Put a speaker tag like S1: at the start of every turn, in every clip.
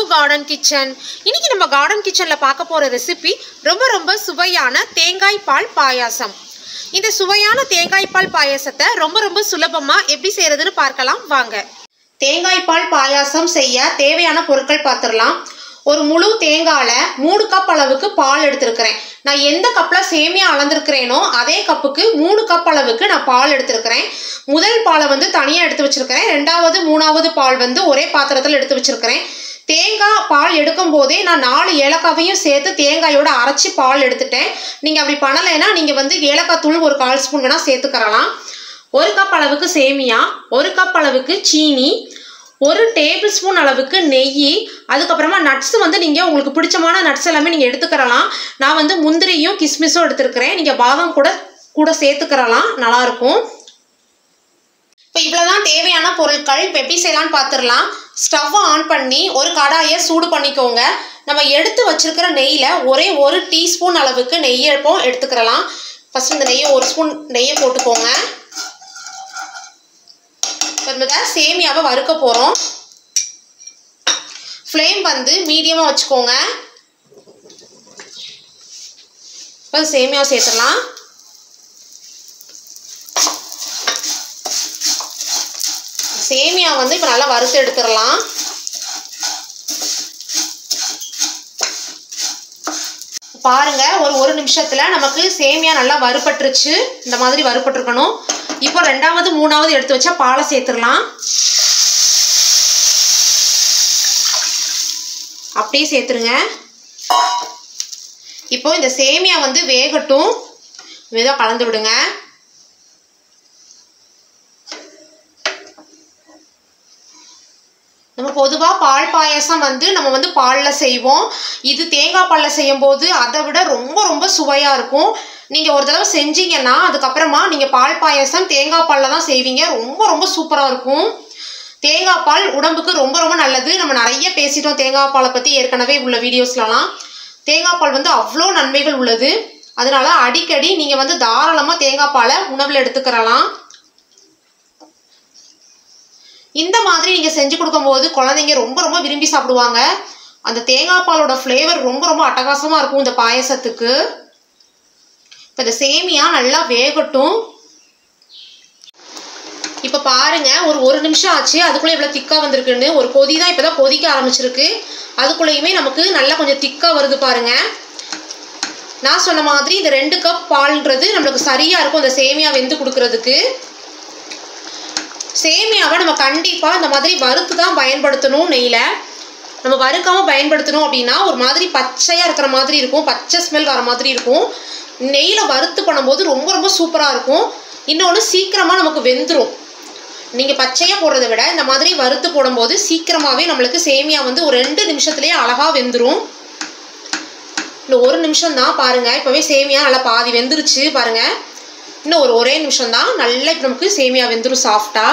S1: garden kitchen இன்னைக்கு நம்ம garden கிச்சனில் பார்க்க போகிற ரெசிபி ரொம்ப ரொம்ப சுவையான தேங்காய் பால் பாயாசம் இந்த சுவையான தேங்காய் பால் பாயாசத்தை ரொம்ப ரொம்ப சுலபமாக எப்படி செய்கிறதுன்னு பார்க்கலாம் வாங்க தேங்காய் பால் பாயாசம் செய்ய தேவையான பொருட்கள் பார்த்துடலாம் ஒரு முழு தேங்காயில் மூணு கப் அளவுக்கு பால் எடுத்திருக்கிறேன் நான் எந்த கப்பில் சேமியா அளந்திருக்கிறேனோ அதே கப்புக்கு மூணு கப் அளவுக்கு நான் பால் எடுத்திருக்கிறேன் முதல் பாலை வந்து தனியாக எடுத்து வச்சிருக்கிறேன் ரெண்டாவது மூணாவது பால் வந்து ஒரே பாத்திரத்தில் எடுத்து வச்சிருக்கிறேன் தேங்காய் பால் எடுக்கும் போதே நான் நாலு ஏலக்காவையும் சேர்த்து தேங்காயோட அரைச்சி பால் எடுத்துட்டேன் நீங்கள் அப்படி பண்ணலைன்னா நீங்கள் வந்து ஏலக்காய் தூள் ஒரு கால் ஸ்பூன் வேணால் சேர்த்துக்கிறலாம் ஒரு கப் அளவுக்கு சேமியா ஒரு கப் அளவுக்கு சீனி ஒரு டேபிள் ஸ்பூன் அளவுக்கு நெய் அதுக்கப்புறமா நட்ஸ் வந்து நீங்கள் உங்களுக்கு பிடிச்சமான நட்ஸ் எல்லாமே நீங்கள் எடுத்துக்கிறலாம் நான் வந்து முந்திரியும் கிஸ்மிஸும் எடுத்துருக்கிறேன் நீங்கள் பாதாம் கூட கூட சேர்த்துக்கிறலாம் நல்லாயிருக்கும் இப்போ இவ்வளோதான் தேவையான பொருட்கள் இப்போ எப்படி செய்யலாம்னு பார்த்துடலாம் ஸ்டவ்வை ஆன் பண்ணி ஒரு கடாயை சூடு பண்ணிக்கோங்க நம்ம எடுத்து வச்சிருக்கிற நெய்யில் ஒரே ஒரு டீஸ்பூன் அளவுக்கு நெய் எடுப்போம் எடுத்துக்கிறலாம் ஃபஸ்ட் இந்த நெய்யை ஒரு ஸ்பூன் நெய்யை போட்டுக்கோங்க இப்போ சேமியாவை வறுக்க போகிறோம் ஃப்ளேம் வந்து மீடியமாக வச்சுக்கோங்க இப்போ சேமியாவை சேர்த்துடலாம் சேமியா வந்து இப்போ நல்லா வறுத்து எடுத்துடலாம் பாருங்க ஒரு ஒரு நிமிஷத்துல நமக்கு சேமியா நல்லா வறுபட்டுருச்சு இந்த மாதிரி வறுபட்டுருக்கணும் இப்போ ரெண்டாவது மூணாவது எடுத்து வச்சா பாலை சேர்த்துடலாம் அப்படியே சேர்த்துருங்க இப்போ இந்த சேமியா வந்து வேகட்டும் மெதுவாக கலந்து விடுங்க நம்ம பொதுவாக பால் பாயாசம் வந்து நம்ம வந்து பாலில் செய்வோம் இது தேங்காய் பாலில் செய்யும்போது அதை விட ரொம்ப ரொம்ப சுவையாக இருக்கும் நீங்கள் ஒரு தடவை செஞ்சீங்கன்னா அதுக்கப்புறமா நீங்கள் பால் பாயாசம் தேங்காய் பாலில் தான் செய்வீங்க ரொம்ப ரொம்ப சூப்பராக இருக்கும் தேங்காய் பால் உடம்புக்கு ரொம்ப ரொம்ப நல்லது நம்ம நிறைய பேசிட்டோம் தேங்காய் பாலை பற்றி ஏற்கனவே உள்ள வீடியோஸ்லலாம் தேங்காய் பால் வந்து அவ்வளோ நன்மைகள் உள்ளது அதனால அடிக்கடி நீங்கள் வந்து தாராளமாக தேங்காய் பாலை உணவில் எடுத்துக்கிறலாம் இந்த மாதிரி நீங்கள் செஞ்சு கொடுக்கும்போது குழந்தைங்க ரொம்ப ரொம்ப விரும்பி சாப்பிடுவாங்க அந்த தேங்காய் பாலோட ஃப்ளேவர் ரொம்ப ரொம்ப அட்டகாசமாக இருக்கும் இந்த பாயசத்துக்கு இப்போ இந்த சேமியா நல்லா வேகட்டும் இப்போ பாருங்க ஒரு ஒரு நிமிஷம் ஆச்சு அதுக்குள்ளே இவ்வளோ திக்காக வந்திருக்குன்னு ஒரு கொதி தான் இப்போ தான் கொதிக்க ஆரம்பிச்சிருக்கு அதுக்குள்ளேயுமே நமக்கு நல்லா கொஞ்சம் திக்காக வருது பாருங்க நான் சொன்ன மாதிரி இந்த ரெண்டு கப் பால்ன்றது நம்மளுக்கு சரியாக இருக்கும் இந்த சேமியா வெந்து கொடுக்கறதுக்கு சேமியாவை நம்ம கண்டிப்பாக இந்த மாதிரி வறுத்து தான் பயன்படுத்தணும் நெய்யில் நம்ம வறுக்காமல் பயன்படுத்தணும் அப்படின்னா ஒரு மாதிரி பச்சையாக இருக்கிற மாதிரி இருக்கும் பச்சை ஸ்மெல் வர மாதிரி இருக்கும் நெய்யில் வறுத்து பண்ணும்போது ரொம்ப ரொம்ப சூப்பராக இருக்கும் இன்னொன்று சீக்கிரமாக நமக்கு வெந்துடும் நீங்கள் பச்சையாக போடுறத விட இந்த மாதிரி வறுத்து போடும்போது சீக்கிரமாகவே நம்மளுக்கு சேமியா வந்து ஒரு ரெண்டு நிமிஷத்துலேயே அழகாக வெந்துடும் இன்னும் ஒரு நிமிஷம் தான் பாருங்கள் இப்போவே சேமியா நல்லா பாதி வெந்துருச்சு பாருங்கள் இன்னும் ஒரு ஒரே நிமிஷம் தான் நல்லா இப்போ நமக்கு சேமியா வெந்துடும் சாஃப்டாக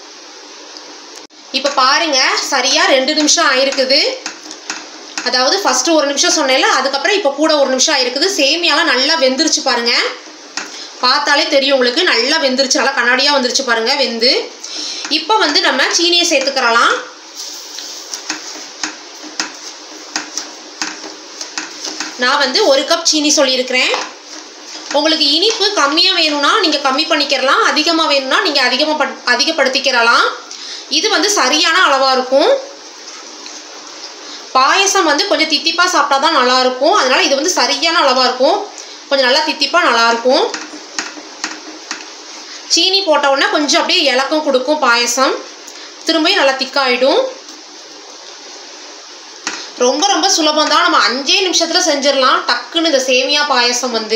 S1: இப்போ பாருங்க சரியாக ரெண்டு நிமிஷம் ஆயிருக்குது அதாவது ஃபஸ்ட்டு ஒரு நிமிஷம் சொன்னேன்ல அதுக்கப்புறம் இப்போ கூட ஒரு நிமிஷம் ஆயிருக்குது சேமியாலாம் நல்லா வெந்துருச்சு பாருங்க பார்த்தாலே தெரியும் உங்களுக்கு நல்லா வெந்துருச்சு நல்லா கண்ணாடியாக வந்துருச்சு பாருங்க வெந்து இப்போ வந்து நம்ம சீனியை சேர்த்துக்கிறலாம் நான் வந்து ஒரு கப் சீனி சொல்லியிருக்கிறேன் உங்களுக்கு இனிப்பு கம்மியாக வேணும்னா நீங்கள் கம்மி பண்ணிக்கிறலாம் அதிகமாக வேணும்னா நீங்கள் அதிகமாக பட் அதிகப்படுத்திக்கிறலாம் இது வந்து சரியான அளவாக இருக்கும் பாயசம் வந்து கொஞ்சம் தித்திப்பாக சாப்பிட்டா தான் நல்லாயிருக்கும் அதனால் இது வந்து சரியான அளவாக இருக்கும் கொஞ்சம் நல்லா தித்திப்பாக நல்லாயிருக்கும் சீனி போட்ட உடனே கொஞ்சம் அப்படியே இலக்கம் கொடுக்கும் பாயசம் திரும்பியும் நல்லா திக்காயிடும் ரொம்ப ரொம்ப சுலபம் தான் நம்ம அஞ்சே நிமிஷத்தில் செஞ்சிடலாம் டக்குன்னு இந்த சேமியா பாயசம் வந்து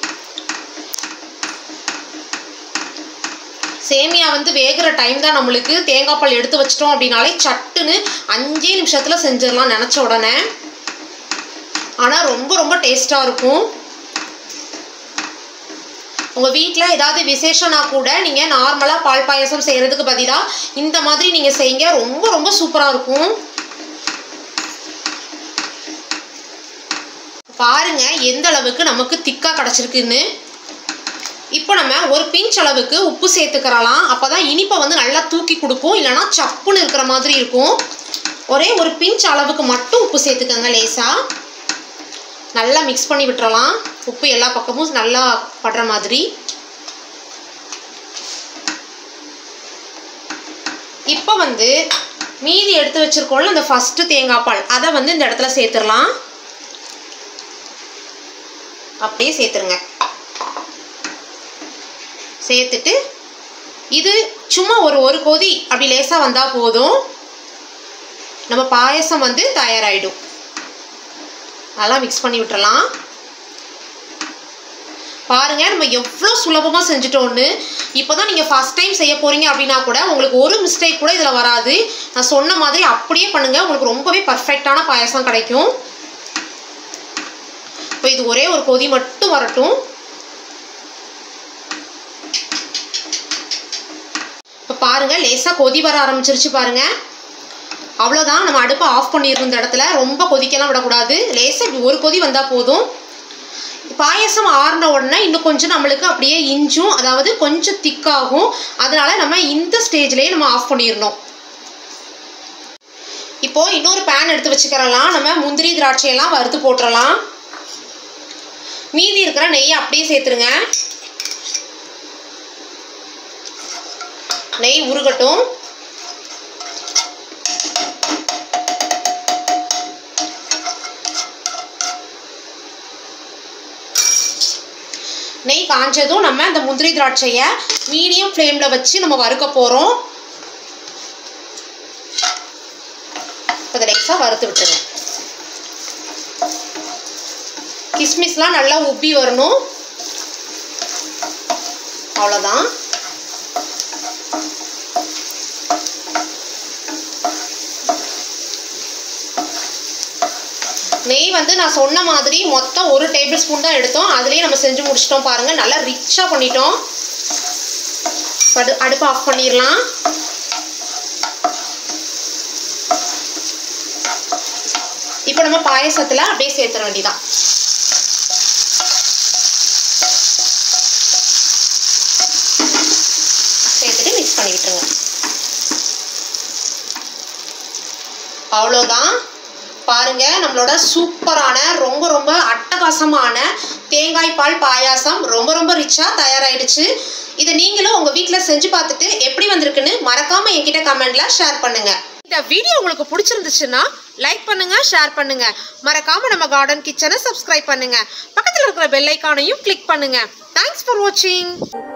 S1: சேமியா வந்து வேகிற டைம் தான் நம்மளுக்கு தேங்காய் பால் எடுத்து வச்சிட்டோம் அப்படின்னாலே சட்டுன்னு அஞ்சே நிமிஷத்தில் செஞ்சிடலாம் நினச்ச உடனே ஆனால் ரொம்ப ரொம்ப டேஸ்ட்டாக இருக்கும் உங்கள் வீட்டில் ஏதாவது விசேஷம்னா கூட நீங்கள் நார்மலாக பால் பாயசம் செய்கிறதுக்கு பதிலாக இந்த மாதிரி நீங்கள் செய்யுங்க ரொம்ப ரொம்ப சூப்பராக இருக்கும் பாருங்க எந்த அளவுக்கு நமக்கு திக்காக கிடச்சிருக்குன்னு இப்போ நம்ம ஒரு பிஞ்ச் அளவுக்கு உப்பு சேர்த்துக்கிறலாம் அப்போ தான் இனிப்பை வந்து நல்லா தூக்கி கொடுக்கும் இல்லைனா சப்புன்னு இருக்கிற மாதிரி இருக்கும் ஒரே ஒரு பிஞ்ச் அளவுக்கு மட்டும் உப்பு சேர்த்துக்கோங்க லேசாக நல்லா மிக்ஸ் பண்ணி விட்டுறலாம் உப்பு எல்லா பக்கமும் நல்லா படுற மாதிரி இப்போ வந்து மீதி எடுத்து வச்சிருக்கோம்ல அந்த ஃபஸ்ட்டு தேங்காய் பால் அதை வந்து இந்த இடத்துல சேர்த்துடலாம் அப்படியே சேர்த்துருங்க சேர்த்துட்டு இது சும்மா ஒரு ஒரு கொதி அப்படி லேசாக வந்தால் போதும் நம்ம பாயசம் வந்து தயாராகிடும் நல்லா மிக்ஸ் பண்ணி விட்டுறலாம் பாருங்க நம்ம எவ்வளோ சுலபமாக செஞ்சுட்டோன்னு இப்போ தான் நீங்கள் ஃபஸ்ட் டைம் செய்ய போகிறீங்க அப்படின்னா கூட உங்களுக்கு ஒரு மிஸ்டேக் கூட இதில் வராது நான் சொன்ன மாதிரி அப்படியே பண்ணுங்கள் உங்களுக்கு ரொம்பவே பர்ஃபெக்டான பாயசம் கிடைக்கும் இப்போ இது ஒரே ஒரு கொதி மட்டும் வரட்டும் இப்போ பாருங்கள் லேசாக கொதி வர ஆரம்பிச்சிருச்சு பாருங்கள் அவ்வளோதான் நம்ம அடுப்பை ஆஃப் பண்ணிடணும் இந்த இடத்துல ரொம்ப கொதிக்கலாம் விடக்கூடாது லேசாக இப்படி ஒரு கொதி வந்தால் போதும் பாயசம் ஆறின உடனே இன்னும் கொஞ்சம் நம்மளுக்கு அப்படியே இஞ்சும் அதாவது கொஞ்சம் திக்காகும் அதனால நம்ம இந்த ஸ்டேஜ்லேயே நம்ம ஆஃப் பண்ணிடணும் இப்போ இன்னொரு பேன் எடுத்து வச்சுக்கிறலாம் நம்ம முந்திரி திராட்சையெல்லாம் வறுத்து போட்டுறலாம் மீதி இருக்கிற நெய்யை அப்படியே சேர்த்துருங்க நெய் உருகட்டும் நெய் காஞ்சதும் நம்ம அந்த முந்திரி திராட்சையை மீடியம் ஃப்ளேமில் வச்சு நம்ம வறுக்க போகிறோம் இப்போ லேசாக வறுத்து விட்டுருங்க கிஸ்மிஸ்லாம் நல்லா உப்பி வரணும் அவ்வளோதான் நெய் வந்து நான் சொன்ன மாதிரி மொத்தம் ஒரு டேபிள் ஸ்பூன் தான் எடுத்தோம் அதுலேயே நம்ம செஞ்சு முடிச்சிட்டோம் பாருங்கள் நல்லா ரிச்சாக பண்ணிட்டோம் படு அடுப்பு ஆஃப் பண்ணிடலாம் இப்போ நம்ம பாயசத்தில் அப்படியே சேர்த்துற வேண்டியதான் சேர்த்துட்டு மிக்ஸ் பண்ணி விட்டுருங்க அவ்வளோதான் பாருங்க நம்மளோட சூப்பரான ரொம்ப ரொம்ப அட்டகாசமான தேங்காய் பால் பாயாசம் ரொம்ப ரொம்ப ரிச்சாக தயாராகிடுச்சு இதை நீங்களும் உங்கள் வீட்டில் செஞ்சு பார்த்துட்டு எப்படி வந்திருக்குன்னு மறக்காம என்கிட்ட கமெண்ட்ல ஷேர் பண்ணுங்க இந்த வீடியோ உங்களுக்கு பிடிச்சிருந்துச்சுன்னா லைக் பண்ணுங்க ஷேர் பண்ணுங்க மறக்காம நம்ம கார்டன் கிச்சனை சப்ஸ்கிரைப் பண்ணுங்க பக்கத்தில் இருக்கிற பெல் ஐக்கானையும் கிளிக் பண்ணுங்க தேங்க்ஸ் ஃபார் வாட்சிங்